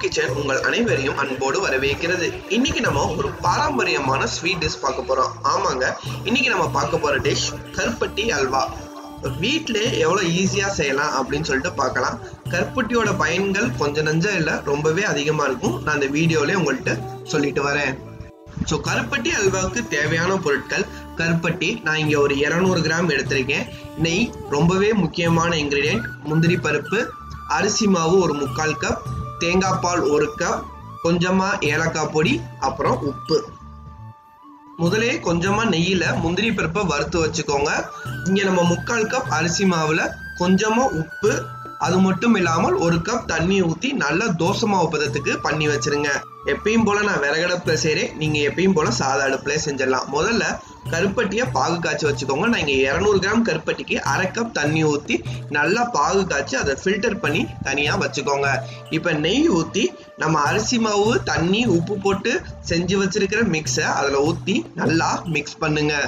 kitchen உங்கள் அனைவரையும் அன்போடு வரவேற்கிறது இன்னைக்கு நம்ம ஒரு பாரம்பரியமான ஸ்வீட் டிஷ் பார்க்க போறோம் ஆமாங்க இன்னைக்கு நம்ம பார்க்க போற டிஷ் கருப்பட்டி அல்வா வீட்டிலே எவ்வளோ ஈஸியாக செய்யலாம் அப்படின்னு சொல்லிட்டு பார்க்கலாம் கருப்பட்டியோட பயன்கள் கொஞ்சம் நஞ்சம் இல்லை ரொம்பவே அதிகமாக இருக்கும் நான் இந்த வீடியோலேயே உங்கள்கிட்ட சொல்லிட்டு வரேன் ஸோ கருப்பட்டி அல்வாவுக்கு தேவையான பொருட்கள் கருப்பட்டி நான் இங்கே ஒரு இரநூறு கிராம் எடுத்திருக்கேன் நெய் ரொம்பவே முக்கியமான இன்க்ரீடியன்ட் முந்திரி பருப்பு அரிசி மாவு ஒரு முக்கால் கப் தேங்காய் பால் ஒரு கப் கொஞ்சமாக ஏலக்காய் பொடி அப்புறம் உப்பு முதலே கொஞ்சமா நெய்யில முந்திரி பருப்பை வறுத்து வச்சுக்கோங்க இங்க நம்ம முக்கால் கப் அரிசி மாவுல கொஞ்சமா உப்பு அது மட்டும் இல்லாமல் ஒரு கப் தண்ணி ஊத்தி நல்லா தோசை மாவு பதத்துக்கு பண்ணி வச்சிருங்க எப்பயும் போல நான் விறகடுப்புல செய்றேன் நீங்க எப்பயும் போல சாதா அடுப்புல செஞ்சிடலாம் முதல்ல கருப்பட்டியை பாகு காய்ச்சி வச்சுக்கோங்க நான் இங்க இரநூறு கிராம் கருப்பட்டிக்கு அரை கப் தண்ணி ஊத்தி நல்லா பாகு காய்ச்சி அதை ஃபில்டர் பண்ணி தனியா வச்சுக்கோங்க இப்ப நெய் ஊத்தி நம்ம அரிசி மாவு தண்ணி உப்பு போட்டு செஞ்சு வச்சிருக்கிற மிக்ஸை அதுல ஊத்தி நல்லா மிக்ஸ் பண்ணுங்க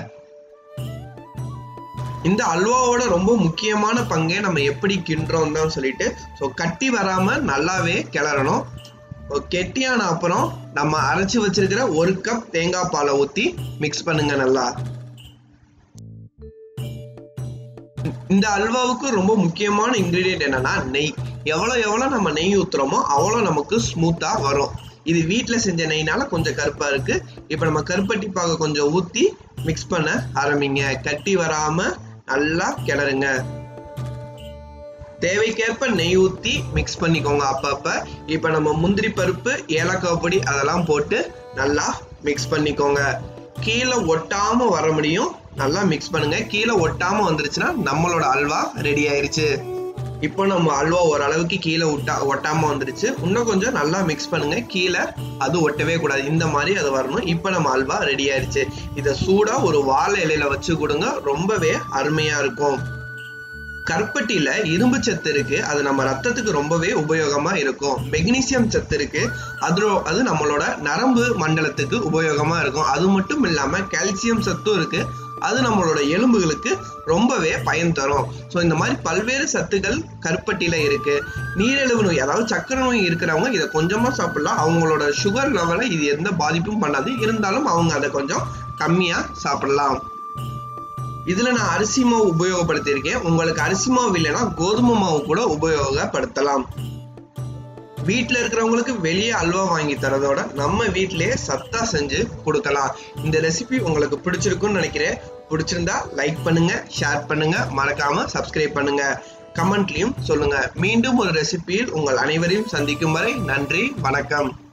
இந்த அல்வாவோட ரொம்ப முக்கியமான பங்கே நம்ம எப்படி கிண்டுறோம் தான் சொல்லிட்டு ஸோ கட்டி வராம நல்லாவே கிளறணும் கெட்டியான அப்புறம் நம்ம அரைச்சு வச்சிருக்கிற ஒரு கப் தேங்காய் பாலை ஊத்தி மிக்ஸ் பண்ணுங்க நல்லா இந்த அல்வாவுக்கு ரொம்ப முக்கியமான இன்கிரீடியன்ட் என்னன்னா நெய் எவ்வளோ எவ்வளோ நம்ம நெய் ஊத்துறோமோ அவ்வளோ நமக்கு ஸ்மூத்தா வரும் இது வீட்டில் செஞ்ச நெய்னால கொஞ்சம் கருப்பா இருக்கு இப்போ நம்ம கருப்பட்டி பாக கொஞ்சம் ஊத்தி மிக்ஸ் பண்ண ஆரம்பிங்க கட்டி வராம நல்லா கிளறுங்க தேவைக்கேற்ப நெய் ஊத்தி மிக்ஸ் பண்ணிக்கோங்க அப்பப்ப இப்ப நம்ம முந்திரி பருப்பு ஏலக்காய் பொடி அதெல்லாம் போட்டு நல்லா மிக்ஸ் பண்ணிக்கோங்க கீழே ஒட்டாம வர முடியும் நல்லா மிக்ஸ் பண்ணுங்க கீழே ஒட்டாம வந்துருச்சுன்னா நம்மளோட அல்வா ரெடி ஆயிருச்சு இப்போ நம்ம அல்வா ஓரளவுக்கு கீழே ஒட்டா ஒட்டாம வந்துருச்சு இன்னும் கொஞ்சம் நல்லா மிக்ஸ் பண்ணுங்க கீழே அது ஒட்டவே கூடாது இந்த மாதிரி அது வரணும் இப்போ நம்ம அல்வா ரெடி ஆயிருச்சு இதை சூடா ஒரு வாழை இலையில வச்சு கொடுங்க ரொம்பவே அருமையா இருக்கும் கருப்பட்டியில இரும்பு சத்து இருக்கு அது நம்ம ரத்தத்துக்கு ரொம்பவே உபயோகமா இருக்கும் மெக்னீசியம் சத்து இருக்கு அது அது நம்மளோட நரம்பு மண்டலத்துக்கு உபயோகமா இருக்கும் அது மட்டும் இல்லாம கால்சியம் சத்தும் இருக்கு அது நம்மளோட எலும்புகளுக்கு ரொம்பவே பயன் தரும் ஸோ இந்த மாதிரி பல்வேறு சத்துக்கள் கருப்பட்டியில இருக்கு நீரிழிவு நோய் அதாவது சக்கரை நோய் இருக்கிறவங்க இதை கொஞ்சமா சாப்பிடலாம் அவங்களோட சுகர் லெவலை இது எந்த பாதிப்பும் பண்ணாது இருந்தாலும் அவங்க அதை கொஞ்சம் கம்மியா சாப்பிடலாம் இதுல நான் அரிசி மாவு உபயோகப்படுத்தியிருக்கேன் உங்களுக்கு அரிசி மாவு இல்லைன்னா கோதுமை மாவு கூட உபயோகப்படுத்தலாம் வீட்டில் இருக்கிறவங்களுக்கு வெளியே அல்வா வாங்கி தரதோட நம்ம வீட்டிலேயே சத்தா செஞ்சு கொடுக்கலாம் இந்த ரெசிபி உங்களுக்கு பிடிச்சிருக்குன்னு நினைக்கிறேன் பிடிச்சிருந்தா லைக் பண்ணுங்க ஷேர் பண்ணுங்க மறக்காம சப்ஸ்கிரைப் பண்ணுங்க கமெண்ட்லயும் சொல்லுங்க மீண்டும் ஒரு ரெசிபியில் உங்கள் அனைவரையும் சந்திக்கும் வரை நன்றி வணக்கம்